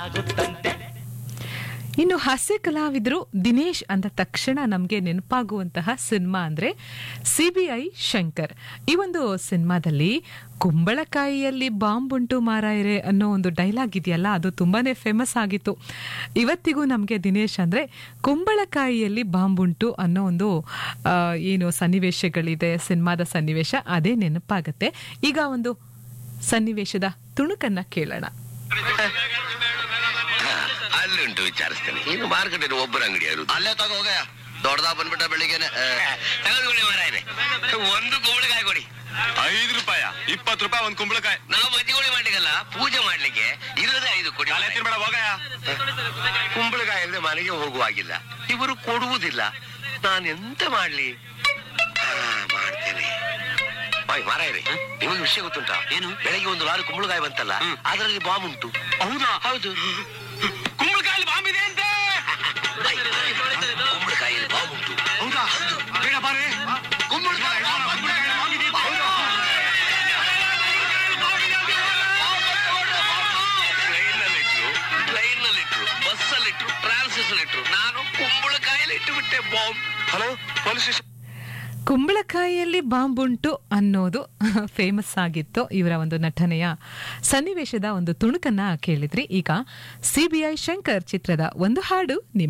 ಇನ್ನು ಹಾಸ್ಯ ಕಲಾವಿದರು ದಿನೇಶ್ ಅಂದ ತಕ್ಷಣ ನಮಗೆ ನೆನಪಾಗುವಂತಹ ಸಿನಿಮಾ ಅಂದ್ರೆ ಸಿಬಿಐ ಶಂಕರ್ ಈ ಒಂದು ಸಿನಿಮಾದಲ್ಲಿ ಕುಂಬಳಕಾಯಿಯಲ್ಲಿ ಬಾಂಬ್ ಉಂಟು ಮಾರಾಯರೆ ಅನ್ನೋ ಒಂದು ಡೈಲಾಗ್ ಇದೆಯಲ್ಲ ಅದು ತುಂಬಾನೇ ಫೇಮಸ್ ಆಗಿತ್ತು ಇವತ್ತಿಗೂ ನಮಗೆ ದಿನೇಶ್ ಅಂದ್ರೆ ಕುಂಬಳಕಾಯಿಯಲ್ಲಿ ಬಾಂಬ್ ಉಂಟು ಅನ್ನೋ ಒಂದು ಆ, ಏನು ಸನ್ನಿವೇಶಗಳಿದೆ ಸಿನಿಮಾದ ಸನ್ನಿವೇಶ ಅದೇ ನೆನಪಾಗತ್ತೆ ಈಗ ಒಂದು ಸನ್ನಿವೇಶದ ತುಣುಕನ್ನ ಕೇಳೋಣ ಅಲ್ಲುಂಟು ವಿಚಾರಿಸ್ತೇನೆ ಇನ್ನು ಮಾರ್ಕೆಟ್ ಒಬ್ಬರ ಅಂಗಡಿ ಇರುದು ಅಲ್ಲೇ ತಗೋ ಹೋಗಯ್ಯ ದೊಡ್ಡದಾ ಬಂದ್ಬಿಟ್ಟ ಬೆಳಿಗ್ಗೆನೆ ಆ, ತಗೊಂಡ್ಬಿಡಿ ಮಾರಾಯರೆ ಒಂದು ಕುಂಬಳಕಾಯಿ ಕೊಡಿ ಐದು ರೂಪಾಯ ಇಪ್ಪತ್ತು ರೂಪಾಯಿ ಒಂದ್ ಕುಂಬಳಕಾಯಿ ನಾವು ಮಜ್ಜಿಗೋಳಿ ಮಾಡ್ಲಿಕ್ಕಲ್ಲ ಪೂಜೆ ಮಾಡ್ಲಿಕ್ಕೆ ಇರೋದೇ ಐದು ಕೊಡಿ ತಲೆ ಮಾರಾಯ. ತಿರ್ಬೇಡ ಹೋಗಯ್ಯ ಕುಂಬಳಕಾಯಿ ಇಲ್ಲದೆ ಮನೆಗೆ ಹೋಗುವಾಗಿಲ್ಲ ಇವರು ಕೊಡುವುದಿಲ್ಲ ನಾನು ಎಂತ ಮಾಡ್ಲಿ ಆ, ಮಾಡ್ತೇನೆ ಓಯ್ ಮಾರಾಯರೆ ನಿಮಗೆ ವಿಷಯ ಗೊತ್ತುಂಟಾ ಏನು ಬೆಳಗ್ಗೆ ಒಂದು ಲಾರಿ ಕುಂಬಳಕಾಯಿ ಬಂತಲ್ಲ ಅದರಲ್ಲಿ ಬಾಂಬ್ ಉಂಟು ಹೌದಾ ಹೌದು ಕುಂಬಳಕಾಯಲ್ಲಿ ಬಾಂಬ್ ಇದೆ ಅಂತೆ ಕುಂಬಳಕಾಯಿಯಲ್ಲಿ ಬಾಂಬ್ ಉಂಟು ಹೌದಾ ಬೇಡ ಬಾರೆ ಕುಂಬಳಕಾಯಿ ಟ್ರೈನ್ ನಲ್ಲಿ ಇಟ್ರು ಟ್ರೈನ್ ನಲ್ಲಿ ಇಟ್ರು ಬಸ್ ಅಲ್ಲಿ ಇಟ್ರು ಟ್ರಾನ್ಸಿಸ್ ಇಟ್ರು ನಾನು ಕುಂಬಳಕಾಯಲ್ಲಿ ಇಟ್ಟು ಬಿಟ್ಟೆ ಬಾಂಬ್ ಹಲೋ ಪೊಲೀಸ್ ಸ್ಟೇಷನ್ ಕುಂಬಳಕಾಯಿಯಲ್ಲಿ ಬಾಂಬುಂಟು ಅನ್ನೋದು ಫೇಮಸ್ ಆಗಿತ್ತು ಇವರ ಒಂದು ನಟನೆಯ ಸನ್ನಿವೇಶದ ಒಂದು ತುಣುಕನ್ನ ಕೇಳಿದ್ರಿ ಈಗ ಸಿಬಿಐ ಶಂಕರ್ ಚಿತ್ರದ ಒಂದು ಹಾಡು ನಿಮ್ಮ